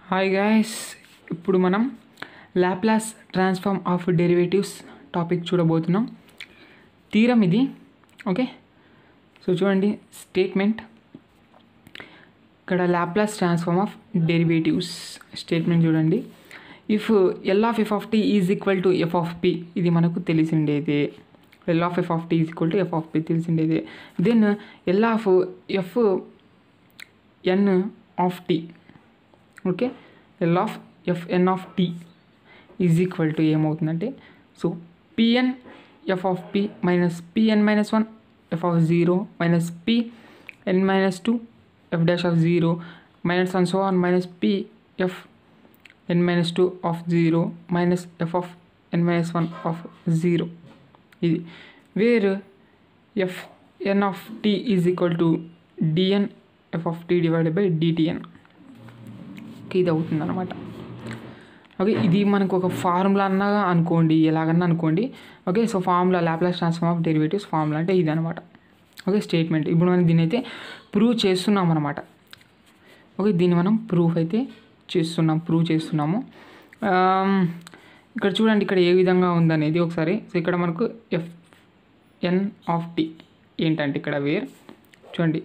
hi guys ఇప్పుడు మనం Laplace transform of derivatives topic చూడబోతున్నాం తీరం ఇది ఓకే సో చూడండి స్టేట్మెంట్ ఇక్కడ Laplace transform of derivatives statement చూడండి if L of f of t is equal to f of p ఇది మనకు తెలిసిండేదే L of f of t is equal to f of p తెలిసిండేదే then L of f n of t okay L of f n of t is equal to ఏమవుతుందంటే so PN F of p minus p n minus one f of zero minus p n minus two f dash of zero minus one so one minus p f n minus two of zero minus f of n minus one of zero ఇది where f n of t is equal to డిఎన్ f of t divided by d t n ఇది అవుతుంది అనమాట okay ఇది మనకు ఒక formula అన్నా అనుకోండి ఎలాగన్నా అనుకోండి okay so formula Laplace transform of derivatives formula అంటే ఇది అనమాట ఓకే స్టేట్మెంట్ ఇప్పుడు మనం దీన్ని అయితే ప్రూవ్ చేస్తున్నాం అనమాట ఓకే దీన్ని మనం ప్రూఫ్ అయితే చేస్తున్నాం ప్రూవ్ చేస్తున్నాము ఆమ్, ఇక్కడ చూడండి ఇక్కడ ఏ విధంగా ఉందనేది ఒకసారి సో ఇక్కడ మనకు ఎఫ్ ఎన్ ఆఫ్ టీ ఏంటంటే ఇక్కడ వేర్ చూడండి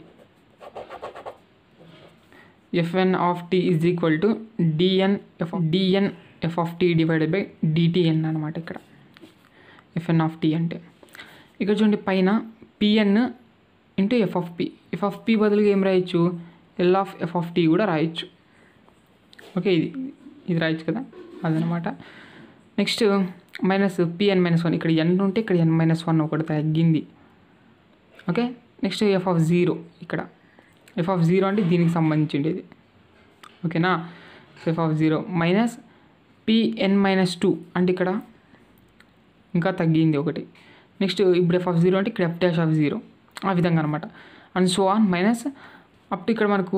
f n of t is equal to డిఎన్ f d n f of t divided by d t n అనమాట ఇక్కడ ఎఫ్ఎన్ ఆఫ్ టీ అంటే ఇక్కడ చూడండి పైన p n into f of p f of p బదులుగా ఏం రాయొచ్చు L of f of t కూడా రాయొచ్చు ఓకే ఇది ఇది రాయొచ్చు కదా అదనమాట next minus p n minus one ఇక్కడ ఎన్ ఉంటే ఇక్కడ ఎన్ మైనస్ వన్ ఒకటి తగ్గింది okay next f of zero ఇక్కడ ఎఫ్ ఆఫ్ జీరో అంటే దీనికి సంబంధించింది ఇది ఓకేనా f of zero minus p n minus two అంటే ఇక్కడ ఇంకా తగ్గింది ఒకటి నెక్స్ట్ ఇప్పుడు ఎఫ్ ఆఫ్ జీరో అంటే ఇక్కడ ఎఫ్ డాష్ ఆఫ్ జీరో ఆ విధంగా అనమాట and so on minus up to ఇక్కడ మనకు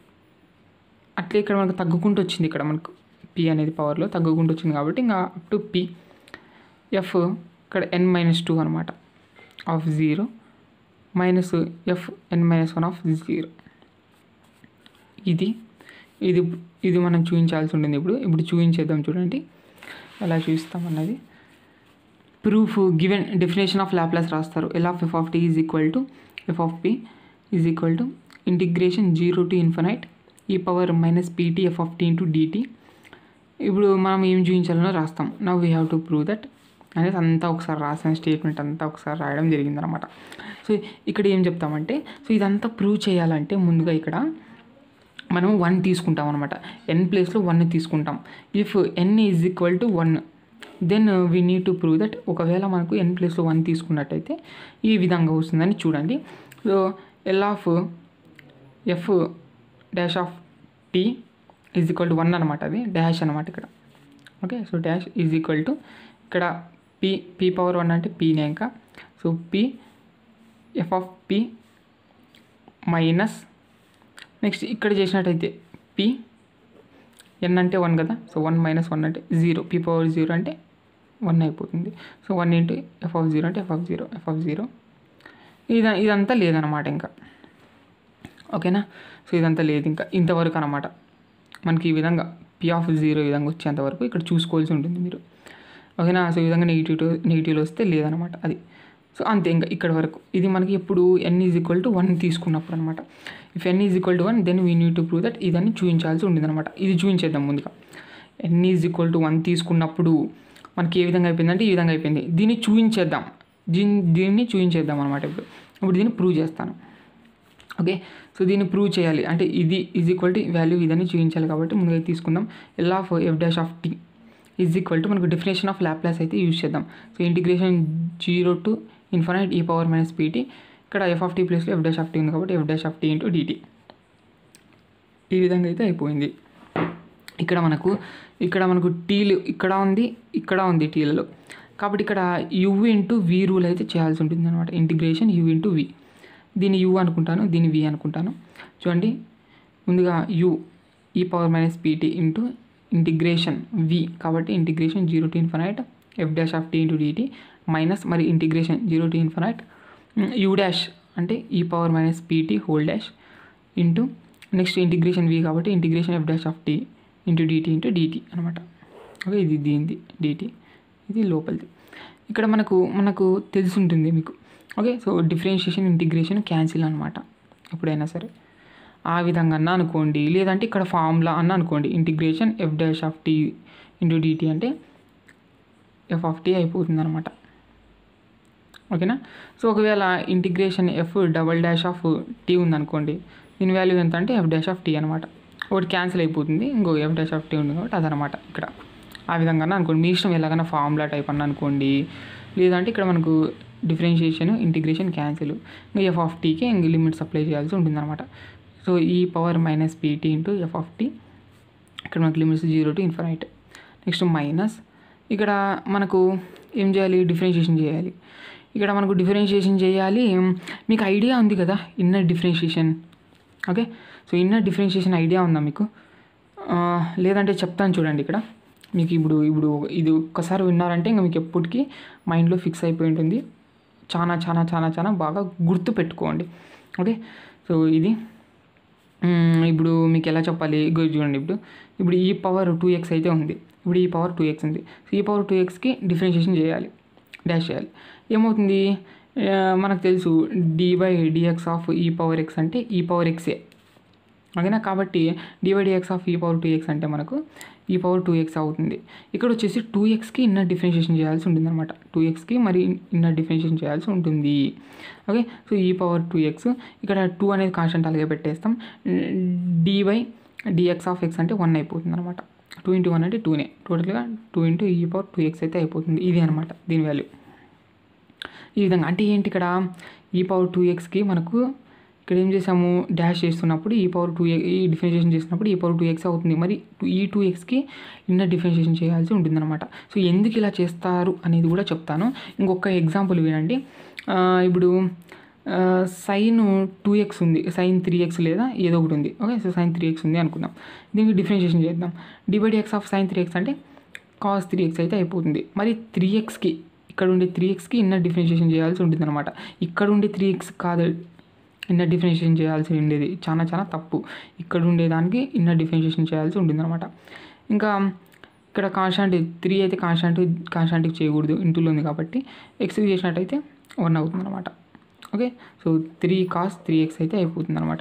అట్లే ఇక్కడ మనకు తగ్గుకుంటూ వచ్చింది ఇక్కడ మనకు పి అనేది పవర్లో తగ్గుకుంటూ వచ్చింది కాబట్టి ఇంకా అప్ టు పి ఎఫ్ ఇక్కడ ఎన్ మైనస్ టూ అనమాట of zero minus f n minus one of zero ఇది ఇది ఇది మనం చూపించాల్సి ఉంటుంది ఇప్పుడు ఇప్పుడు చూపించేద్దాం చూడండి ఎలా చూపిస్తాం అన్నది proof given definition of Laplace రాస్తారు L of f of t is equal to f of p is equal to integration zero to infinite e power minus PT f of t into d t ఇప్పుడు మనం ఏం చూపించాలనో రాస్తాం now we have to prove that అనేది అంతా ఒకసారి రాసిన statement అంతా ఒకసారి రాయడం జరిగిందనమాట సో ఇక్కడ ఏం చెప్తామంటే సో ఇదంతా ప్రూవ్ చేయాలంటే ముందుగా ఇక్కడ మనం వన్ తీసుకుంటాం అనమాట ఎన్ ప్లేస్లో వన్ తీసుకుంటాం if n is equal to one then we need to prove that ఒకవేళ మనకు ఎన్ ప్లేస్లో వన్ తీసుకున్నట్టయితే ఈ విధంగా వస్తుందని చూడండి so L of f dash of t is equal to one అనమాట అది డాష్ అనమాట ఇక్కడ okay so dash is equal to ఇక్కడ పి పి పవర్ వన్ అంటే పీనే ఇంకా so p f of p minus next ఇక్కడ చేసినట్టయితే పి ఎన్ అంటే వన్ కదా సో వన్ మైనస్ వన్ అంటే జీరో పి పవర్ జీరో అంటే వన్ అయిపోతుంది so one into f of zero అంటే f of zero F of zero ఇది ఇదంతా లేదనమాట ఇంకా ఓకేనా సో ఇదంతా లేదు ఇంకా ఇంతవరకు అనమాట మనకి ఈ విధంగా పి ఆఫ్ జీరో ఈ విధంగా వచ్చేంత వరకు ఇక్కడ చూసుకోవాల్సి ఉంటుంది మీరు ఓకేనా సో ఈ విధంగా నెగిటివ్ నెగిటివ్లో వస్తే లేదనమాట అది సో అంతే ఇంకా ఇక్కడ వరకు ఇది మనకి ఎప్పుడు n is equal to one తీసుకున్నప్పుడు అనమాట if n is equal to one then we need to prove that ఇదని చూపించాల్సి ఉంటుంది అనమాట ఇది చూపించేద్దాం ముందుగా n is equal to one తీసుకున్నప్పుడు మనకి ఏ విధంగా అయిపోయిందంటే ఈ విధంగా అయిపోయింది దీన్ని చూపించేద్దాం దీన్ని దీన్ని చూపించేద్దాం అనమాట ఇప్పుడు ఇప్పుడు దీన్ని ప్రూవ్ చేస్తాను ఓకే సో దీన్ని ప్రూవ్ చేయాలి అంటే ఇది ఈజ్ ఈక్వల్ టు వాల్యూ ఇదని చూపించాలి కాబట్టి ముందుగా ఇది తీసుకుందాం L of f dash of t is equal to మనకు డెఫినేషన్ ఆఫ్ లాప్లాస్ అయితే యూజ్ చేద్దాం so integration zero to infinite e power minus PT ఇక్కడ ఎఫ్ ఆఫ్ టీ ప్లేస్లో ఎఫ్ డాష్ ఆఫ్ టీ ఉంది కాబట్టి f dash of t into dt ఈ విధంగా అయితే అయిపోయింది ఇక్కడ మనకు ఇక్కడ మనకు టీలు ఇక్కడ ఉంది ఇక్కడ ఉంది టీలలో కాబట్టి ఇక్కడ యు ఇంటూ వి రూల్ అయితే చేయాల్సి ఉంటుంది అనమాట ఇంటిగ్రేషన్ యు ఇంటూ వి దీన్ని యు అనుకుంటాను దీన్ని వి అనుకుంటాను చూడండి ముందుగా u e power minus p t into integration v కాబట్టి integration zero to infinite f dash of t into dt minus మరి integration zero to infinite u dash అంటే e power minus PT whole dash into next integration v కాబట్టి integration f dash of t into dt into dt అనమాట okay ఇది దీనిది dt ఇది లోపలిది ఇక్కడ మనకు మనకు తెలిసి ఉంటుంది మీకు okay so differentiation integration cancel అనమాట ఎప్పుడైనా సరే ఆ విధంగా అన్న అనుకోండి లేదంటే ఇక్కడ ఫార్ములా అన్న అనుకోండి integration f dash of t into d t అంటే ఎఫ్ ఆఫ్ టీ అయిపోతుంది అనమాట ఓకేనా సో ఒకవేళ integration f double dash of t ఉందనుకోండి దీని వాల్యూ ఎంత అంటే ఎఫ్ డాష్ ఆఫ్ టీ అనమాట ఒకటి క్యాన్సిల్ అయిపోతుంది ఇంకో ఎఫ్ డాష్ ఆఫ్ టీ ఉంది కాబట్టి అదనమాట ఇక్కడ ఆ విధంగా అనుకోండి మీ ఇష్టం ఎలాగైనా ఫార్ములా టైప్ అన్న అనుకోండి లేదంటే ఇక్కడ మనకు డిఫరెన్షియేషన్ ఇంటిగ్రేషన్ క్యాన్సిల్ ఇంకా ఎఫ్ ఆఫ్ టీకి ఇంక లిమిట్స్ అప్లై చేయాల్సి ఉంటుంది అనమాట so e power minus p t into f of t ఇక్కడ మనకు limits zero to infinite next minus ఇక్కడ మనకు ఏం చేయాలి డిఫరెన్షియేషన్ చేయాలి ఇక్కడ మనకు డిఫరెన్షియేషన్ చేయాలి మీకు ఐడియా ఉంది కదా inner differentiation okay so inner differentiation idea ఉందా మీకు ఆ, లేదంటే చెప్తాను చూడండి ఇక్కడ మీకు ఇప్పుడు ఇప్పుడు ఇది ఒక్కసారి విన్నారంటే ఇంకా మీకు ఎప్పటికీ మైండ్లో ఫిక్స్ అయిపోయి ఉంటుంది చాలా చాలా చాలా చాలా బాగా గుర్తు పెట్టుకోండి ఓకే సో ఇది మ్మ్, ఇప్పుడు మీకు ఎలా చెప్పాలి ఇగో చూడండి ఇప్పుడు ఇప్పుడు ఈ పవర్ టూ ఎక్స్ అయితే ఉంది ఇప్పుడు ఈ పవర్ టూ ఎక్స్ ఉంది సో ఈ పవర్ టూ ఎక్స్కి డిఫరెన్షియేషన్ చేయాలి డాష్ చేయాలి ఏమవుతుంది ఆ, మనకు తెలుసు d by dx of e power x అంటే ఈ పవర్ ఎక్సే ఓకేనా కాబట్టి divide x of e power two x అంటే మనకు ఈ పవర్ టూ ఎక్స్ అవుతుంది ఇక్కడ వచ్చేసి టూ ఎక్స్కి ఇన్నర్ డిఫరెన్షియేషన్ చేయాల్సి ఉంటుంది అనమాట టూ ఎక్స్కి మరి ఇన్నర్ డిఫరెన్షియేషన్ చేయాల్సి ఉంటుంది okay so e power two x ఇక్కడ టూ అనేది కాన్స్టెంట్ అలాగే పెట్టేస్తాం d by dx of x అంటే వన్ అయిపోతుంది అనమాట టూ ఇంటూ వన్ అంటే టూనే టోటల్గా two into e power two x అయితే అయిపోతుంది ఇది అనమాట దీని వాల్యూ ఈ విధంగా అంటే ఏంటి ఇక్కడ ఈ పవర్ టూ ఎక్స్కి మనకు ఇక్కడ ఏం చేసాము డాష్ చేస్తున్నప్పుడు ఈ పవర్ టూ ఈ డిఫరెన్షియేషన్ చేసినప్పుడు ఈ పవర్ టూ ఎక్స్ అవుతుంది మరి ఈ టూ ఎక్స్కి ఇన్నర్ డిఫరెన్షియేషన్ చేయాల్సి ఉంటుందన్నమాట సో ఎందుకు ఇలా చేస్తారు అనేది కూడా చెప్తాను ఇంకొక ఎగ్జాంపుల్ వినండి ఆ, ఇప్పుడు సైన్ టూ ఎక్స్ ఉంది సైన్ త్రీ ఎక్స్ లేదా ఏదో ఒకటి ఉంది okay so sine three x ఉంది అనుకుందాం దీనికి డిఫరెన్షియేషన్ చేద్దాం divide x of sine three x అంటే కాస్ త్రీ ఎక్స్ అయితే అయిపోతుంది మరి త్రీ ఎక్స్కి ఇక్కడ ఉండే త్రీ ఎక్స్కి ఇన్నర్ డిఫరెన్షియేషన్ చేయాల్సి ఉంటుంది అనమాట ఇక్కడ ఉండే త్రీ ఎక్స్ కాదు ఇన్నర్ డిఫరెన్షియేషన్ చేయాల్సి ఉండేది చాలా చాలా తప్పు ఇక్కడ ఉండేదానికి ఇన్నర్ డిఫరెన్షియేషన్ చేయాల్సి ఉంటుంది అనమాట ఇంకా ఇక్కడ కాన్స్టాంట్ త్రీ అయితే కాన్స్టాంట్ కాన్స్టాంట్కి చేయకూడదు ఇంటూలో ఉంది కాబట్టి ఎక్స్కి చేసినట్టయితే వన్ అవుతుంది అనమాట okay so three cos three x అయితే అయిపోతుంది అనమాట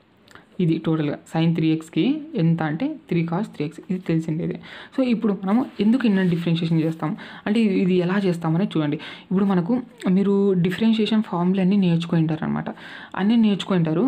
ఇది టోటల్గా సైన్ త్రీ ఎక్స్కి ఎంత అంటే త్రీ కాస్ త్రీ ఎక్స్ ఇది తెలిసిండేది సో ఇప్పుడు మనము ఎందుకు ఇన్నర్ డిఫరెన్షియేషన్ చేస్తాం అంటే ఇది- ఇది ఎలా చేస్తామని చూడండి ఇప్పుడు మనకు మీరు డిఫరెన్షియేషన్ ఫార్ములు అన్నీ నేర్చుకుంటారు అనమాట అన్నీ నేర్చుకుంటారు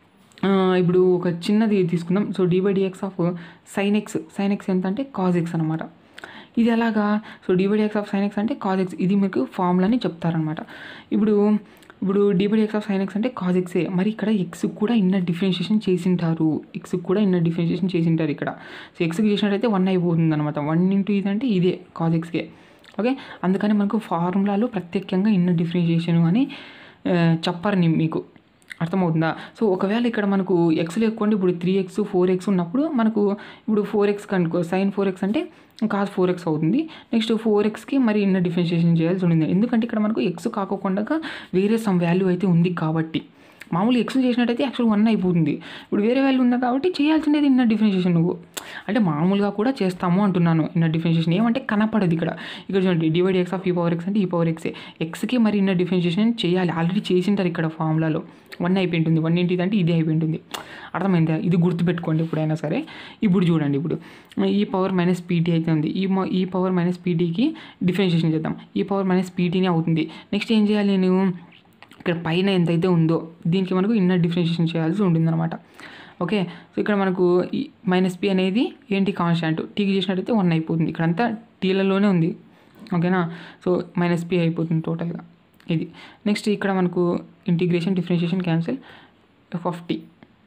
ఆ, ఇప్పుడు ఒక చిన్నది తీసుకుందాం so d by dx of sine x sine x ఎంత అంటే కాజ్ ఎక్స్ అనమాట ఇది ఎలాగా so d by dx of sine x అంటే కాజ్ ఎక్స్ ఇది మీకు ఫార్ములాని చెప్తారనమాట ఇప్పుడు ఇప్పుడు d by x of sine x అంటే కాజ్ ఎక్సే మరి ఇక్కడ ఎక్స్ కూడా ఇన్నర్ డిఫరెన్షియేషన్ చేసింటారు ఎక్స్ కూడా ఇన్నర్ డిఫరెన్షియేషన్ చేసింటారు ఇక్కడ సో ఎక్స్కి చేసినట్టయితే వన్ అయిపోతుంది అనమాట వన్ ఇంటూ ఇది అంటే ఇదే కాజ్ ఎక్స్కే ఓకే అందుకని మనకు ఫార్ములాలో ప్రత్యేకంగా ఇన్నర్ డిఫరెన్షియేషన్ అని ఆ, చెప్పరు ని- మీకు అర్థమవుతుందా సో ఒకవేళ ఇక్కడ మనకు ఎక్స్ లేకుండా ఇప్పుడు త్రీ ఎక్స్ ఫోర్ ఎక్స్ ఉన్నప్పుడు మనకు ఇప్పుడు ఫోర్ ఎక్స్ కనుకో సైన్ ఫోర్ ఎక్స్ అంటే కాస్ ఫోర్ ఎక్స్ అవుతుంది నెక్స్ట్ ఫోర్ ఎక్స్కి మరి ఇన్న డిఫరెన్షియేషన్ చేయాల్సి ఉంటుంది ఎందుకంటే ఇక్కడ మనకు ఎక్స్ కాకుండా వేరే సమ్ వాల్యూ అయితే ఉంది కాబట్టి మామూలు ఎక్స్ చేసినట్టయితే యాక్చువల్ వన్ అయిపోతుంది ఇప్పుడు వేరే వాల్యూ ఉంది కాబట్టి చేయాల్సిందేది ఇన్న డిఫరెన్షియేషన్ నువ్వు అంటే మామూలుగా కూడా చేస్తాము అంటున్నాను ఇన్న డిఫరెన్షియేషన్ ఏమంటే కనపడదు ఇక్కడ ఇక్కడ చూడండి divide x of e power x అంటే ఈ పవర్ ఎక్సే ఎక్స్కి మరి ఇన్న డిఫరెన్షియేషన్ చేయాలి ఆల్రెడీ చేసింటారు ఇక్కడ ఫార్ములాలో వన్ అయిపోయి ఉంటుంది వన్ ఏంటి అంటే ఇదే అయిపోయి ఉంటుంది అర్థమైందా ఇది గుర్తుపెట్టుకోండి ఎప్పుడైనా సరే ఇప్పుడు చూడండి ఇప్పుడు ఈ పవర్ మైనస్ పీటీ అయితే ఉంది ఈ మ- ఈ పవర్ మైనస్ పీటీకి డిఫరెన్షియేషన్ చేద్దాం ఈ పవర్ మైనస్ పీటీనే అవుతుంది నెక్స్ట్ ఏం చేయాలి నేను ఇక్కడ పైన ఎంతైతే ఉందో దీనికి మనకు ఇన్నర్ డిఫరెన్షియేషన్ చేయాల్సి ఉంటుందన్నమాట ఓకే సో ఇక్కడ మనకు ఈ మైనస్ పి అనేది ఏంటి కాన్స్టాంట్ టీకి చేసినట్టయితే వన్ అయిపోతుంది ఇక్కడంతా టీలలోనే ఉంది ఓకేనా సో మైనస్ పి అయిపోతుంది టోటల్గా ఇది నెక్స్ట్ ఇక్కడ మనకు integration differentiation cancel f of t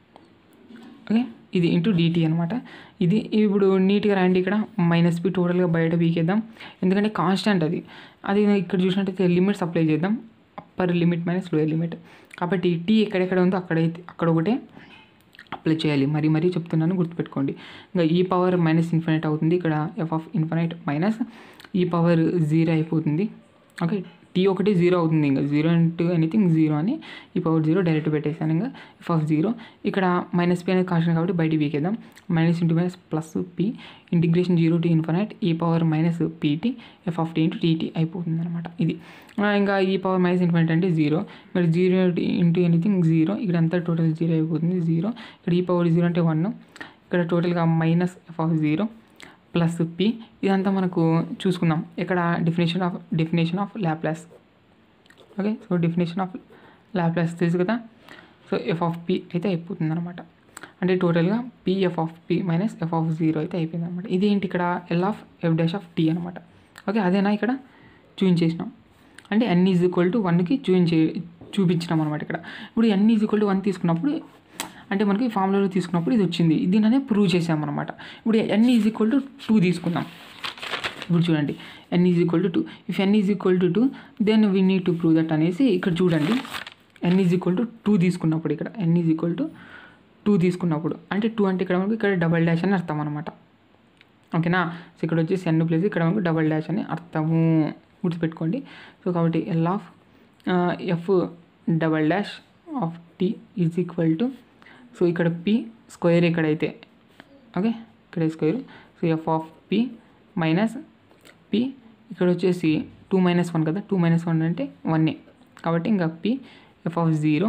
okay ఇది ఇంటూ డిటీ అనమాట ఇది ఇప్పుడు నీట్గా రండి ఇక్కడ మైనస్ పి టోటల్గా బయట పీకేద్దాం ఎందుకంటే కాన్స్టాంట్ అది అది ఇక్కడ చూసినట్టయితే లిమిట్స్ అప్లై చేద్దాం upper limit minus lower limit కాబట్టి టీ ఎక్కడెక్కడ ఉందో అక్కడైతే అక్కడ ఒకటే అప్లై చేయాలి మరీ మరీ చెప్తున్నాను గుర్తుపెట్టుకోండి ఇంకా ఈ పవర్ మైనస్ ఇన్ఫినైట్ అవుతుంది ఇక్కడ f of infinite minus e power zero అయిపోతుంది ఓకే టీ ఒకటి జీరో అవుతుంది ఇంకా జీరో ఇంటూ ఎనీథింగ్ జీరో అని ఈ పవర్ జీరో డైరెక్ట్ పెట్టేసాను ఇంకా ఎఫ్ ఆఫ్ జీరో ఇక్కడ మైనస్ పీ అనేది కాన్స్టెంట్ కాబట్టి బయట వీకేద్దాం minus into minus plus p integration zero to infinite e power minus PT f of t into dt అయిపోతుంది అనమాట ఇది ఆ, ఇంకా ఈ పవర్ మైనస్ ఇన్ఫినైట్ అంటే జీరో మరి జీరో ఇంటూ ఎనీథింగ్ జీరో ఇక్కడ అంతా టోటల్ జీరో అయిపోతుంది జీరో ఇక్కడ ఈ పవర్ జీరో అంటే వన్ ఇక్కడ టోటల్గా minus f of zero plus p ఇదంతా మనకు చూసుకుందాం ఇక్కడ definition of definition of Laplace okay so definition of Laplace తెలుసు కదా సో ఎఫ్ ఆఫ్ పి అయితే అయిపోతుంది అనమాట అంటే టోటల్గా p f of p minus f of zero అయితే అయిపోయింది అనమాట ఇదేంటి ఇక్కడ L of f dash of t అనమాట ఓకే అదేనా ఇక్కడ చూపించేసినాం అంటే ఎన్ ఈజ్ ఈక్వల్ టు వన్కి చూపించే చూపించినాం అనమాట ఇక్కడ ఇప్పుడు n is equal to one తీసుకున్నప్పుడు అంటే మనకి ఫార్ములాలో తీసుకున్నప్పుడు ఇది వచ్చింది దీని అనేది ప్రూవ్ చేసామన్నమాట ఇప్పుడు n is equal to two తీసుకుందాం ఇప్పుడు చూడండి n is equal to two if n is equal to two then we need to prove that అనేసి ఇక్కడ చూడండి n is equal to two తీసుకున్నప్పుడు ఇక్కడ n is equal to two తీసుకున్నప్పుడు అంటే టూ అంటే ఇక్కడ మనకు ఇక్కడ డబల్ డాష్ అని అర్థం అనమాట ఓకేనా సో ఇక్కడ వచ్చేసి ఎన్ ప్లేస్ ఇక్కడ మనకు డబల్ డాష్ అని అర్థము గుర్తుపెట్టుకోండి సో కాబట్టి L of f double dash of t is equal to so ఇక్కడ పి స్క్వేర్ ఇక్కడైతే ఓకే ఇక్కడ square so f of p minus p ఇక్కడ వచ్చేసి టూ మైనస్ వన్ కదా టూ మైనస్ వన్ అంటే వన్నే కాబట్టి ఇంకా p f of zero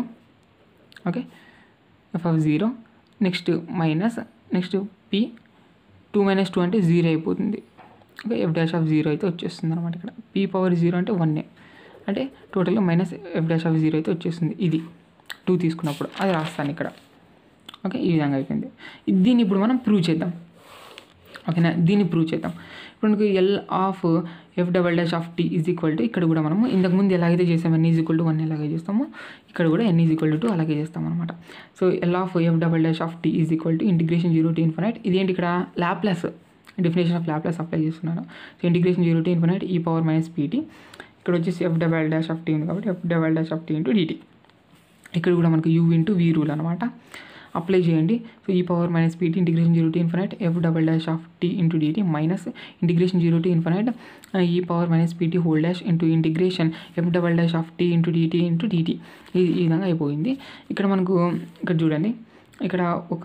okay f of zero next minus next p two minus two అంటే జీరో అయిపోతుంది okay f dash of zero అయితే వచ్చేస్తుంది అనమాట ఇక్కడ పీ పవర్ జీరో అంటే వన్నే అంటే టోటల్గా minus f dash of zero అయితే వచ్చేస్తుంది ఇది టూ తీసుకున్నప్పుడు అది రాస్తాను ఇక్కడ ఓకే ఈ విధంగా అయిపోయింది దీన్ని ఇప్పుడు మనం ప్రూవ్ చేద్దాం ఓకేనా దీన్ని ప్రూవ్ చేద్దాం ఇప్పుడు మనకు L of f double dash of t is equal to ఇక్కడ కూడా మనము ఇంతకుముందు ఎలాగైతే చేసాము n is equal to one ఎలాగే చేస్తామో ఇక్కడ కూడా ఎన్ ఈజ్ ఈక్వల్ టు అలాగే చేస్తాం అనమాట so L of f double dash of t is equal to integration zero to infinite ఇదేంటి ఇక్కడ Laplace definition of Laplace apply చేస్తున్నాను so integration zero to infinite e power minus PT ఇక్కడ వచ్చేసి f double dash of t ఉంది కాబట్టి f double dash of t into dt ఇక్కడ కూడా మనకు యూ ఇంటూ వి రూల్ అనమాట అప్లై చేయండి so e power minus pt integration zero to infinite f double dash of t into dt minus integration zero to infinite e power minus PT whole dash into integration f double dash of t into dt into dt ఈ ఈ విధంగా అయిపోయింది ఇక్కడ మనకు ఇక్కడ చూడండి ఇక్కడ ఒక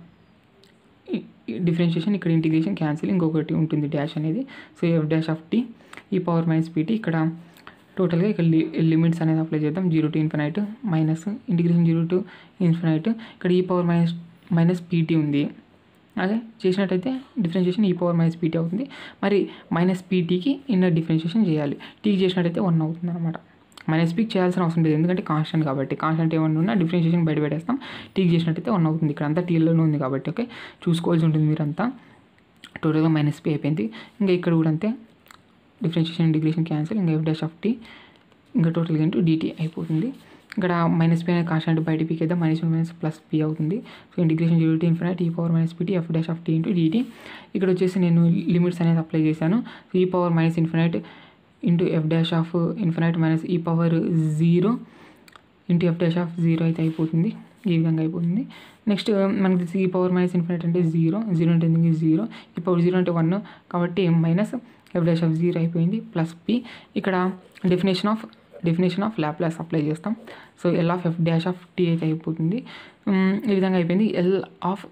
డిఫరెన్షియేషన్ ఇక్కడ ఇంటిగ్రేషన్ క్యాన్సిల్ ఇంకొకటి ఉంటుంది డాష్ అనేది so f dash of t e power minus PT ఇక్కడ టోటల్గా ఇక్కడ లి లిమిట్స్ అనేది అప్లై చేద్దాం zero to infinite minus integration zero to infinite ఇక్కడ e power minus minus PT ఉంది అదే చేసినట్టయితే డిఫరెన్షియేషన్ ఈ పవర్ మైనస్ పీటీ అవుతుంది మరి మైనస్ పీటీకి ఇన్నర్ డిఫరెన్షియేషన్ చేయాలి టీకి చేసినట్టయితే వన్ అవుతుంది అనమాట మైనస్ పీకి చేయాల్సిన అవసరం లేదు ఎందుకంటే కాన్స్టెంట్ కాబట్టి కాన్స్టెంట్ ఏమన్నా ఉన్నా డిఫరెన్షియేషన్ బయట పెట్టేస్తాం టీకి చేసినట్టయితే వన్ అవుతుంది ఇక్కడ అంతా టీలోనే ఉంది కాబట్టి ఓకే చూసుకోవాల్సి ఉంటుంది మీరంతా టోటల్గా మైనస్ పీ అయిపోయింది ఇంకా ఇక్కడ కూడా అంతే డిఫరెన్షియేషన్ ఇంటిగ్రేషన్ క్యాన్సిల్ ఇంకా ఎఫ్ డాష్ ఆఫ్ టీ ఇంకా టోటల్గా ఇంటూ డిటీ అయిపోతుంది ఇక్కడ మైనస్ పీ అనేది కాన్స్టెంట్ బయట పీకి minus one minus plus p అవుతుంది so integration zero t infinite e power minus PT f dash of t into dt ఇక్కడ వచ్చేసి నేను లిమిట్స్ అనేది అప్లై చేశాను so e power minus infinite into f dash of infinite minus e power zero into f dash of zero అయితే అయిపోతుంది ఈ విధంగా అయిపోతుంది నెక్స్ట్ మనకి తెలిసి ఈ పవర్ మైనస్ ఇన్ఫినైట్ అంటే జీరో జీరో అంటే ఎందుకు జీరో ఈ పవర్ జీరో అంటే వన్ కాబట్టి minus f dash of zero అయిపోయింది ప్లస్ పి ఇక్కడ definition of definition of Laplace apply చేస్తాం so L of f dash of t అయితే అయిపోతుంది ఉమ్, ఈ విధంగా అయిపోయింది L of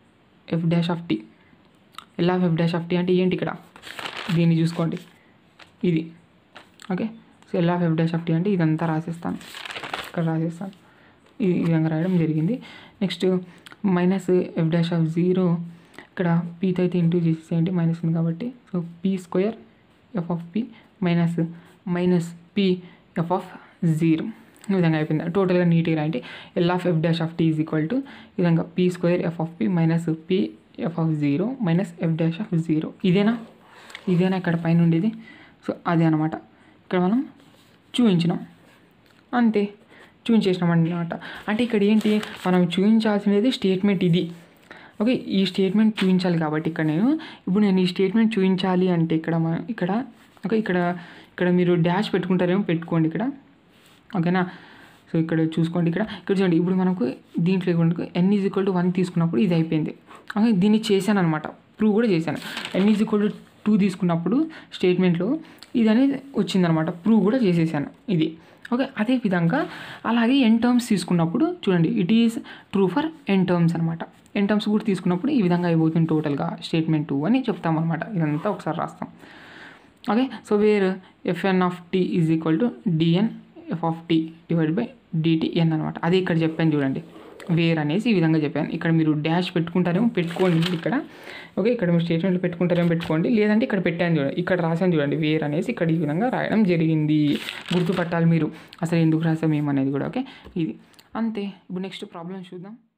f dash of t L of f dash of t అంటే ఏంటి ఇక్కడ దీన్ని చూసుకోండి ఇది okay so L of f dash of t అంటే ఇదంతా రాసేస్తాను ఇక్కడ రాసేస్తాను ఈ ఈ విధంగా రాయడం జరిగింది next minus f dash of zero ఇక్కడ పీతో అయితే ఇంటూ చేసేసేయండి మైనస్ ఉంది కాబట్టి so p square f of p minus minus p f of zero ఈ విధంగా అయిపోయింది టోటల్గా నీట్గా రాయండి L of f dash of t is equal to ఈ విధంగా p square f of p minus p f of zero minus f dash of zero ఇదేనా ఇదేనా ఇక్కడ పైన ఉండేది సో అదే అనమాట ఇక్కడ మనం చూపించినాం అంతే చూపించేసినాం అన్నమాట అంటే ఇక్కడ ఏంటి మనం చూపించాల్సినది స్టేట్మెంట్ ఇది ఓకే ఈ స్టేట్మెంట్ చూపించాలి కాబట్టి ఇక్కడ నేను ఇప్పుడు నేను ఈ స్టేట్మెంట్ చూపించాలి అంటే ఇక్కడ మ- ఇక్కడ ఓకే ఇక్కడ ఇక్కడ మీరు డాష్ పెట్టుకుంటారేమో పెట్టుకోండి ఇక్కడ ఓకేనా సో ఇక్కడ చూసుకోండి ఇక్కడ ఇక్కడ చూడండి ఇప్పుడు మనకు దీంట్లో మనకు n is equal to one తీసుకున్నప్పుడు ఇది అయిపోయింది ఓకే దీన్ని చేశాను అనమాట ప్రూవ్ కూడా చేశాను n is equal to two తీసుకున్నప్పుడు స్టేట్మెంట్లో ఇది అనేది వచ్చిందనమాట ప్రూవ్ కూడా చేసేసాను ఇది ఓకే అదే విధంగా అలాగే ఎన్ టర్మ్స్ తీసుకున్నప్పుడు చూడండి it is true for n terms అనమాట ఎన్ టర్మ్స్ కూడా తీసుకున్నప్పుడు ఈ విధంగా అయిపోతుంది టోటల్గా స్టేట్మెంట్ టూ అని చెప్తాం అనమాట ఇదంతా ఒకసారి రాస్తాం okay so where fn of t is equal to డిఎన్ f of t divide by dt n అనమాట అదే ఇక్కడ చెప్పాను చూడండి వేర్ అనేసి ఈ విధంగా చెప్పాను ఇక్కడ మీరు డాష్ పెట్టుకుంటారేమో పెట్టుకోండి ఇక్కడ ఓకే ఇక్కడ మీరు స్టేట్మెంట్లు పెట్టుకుంటారేమో పెట్టుకోండి లేదంటే ఇక్కడ పెట్టాను చూడండి ఇక్కడ రాశాను చూడండి వేర్ అనేసి ఇక్కడ ఈ విధంగా రాయడం జరిగింది గుర్తుపట్టాలి మీరు అసలు ఎందుకు రాసాం ఏమనేది కూడా ఓకే ఇది అంతే ఇప్పుడు నెక్స్ట్ ప్రాబ్లం చూద్దాం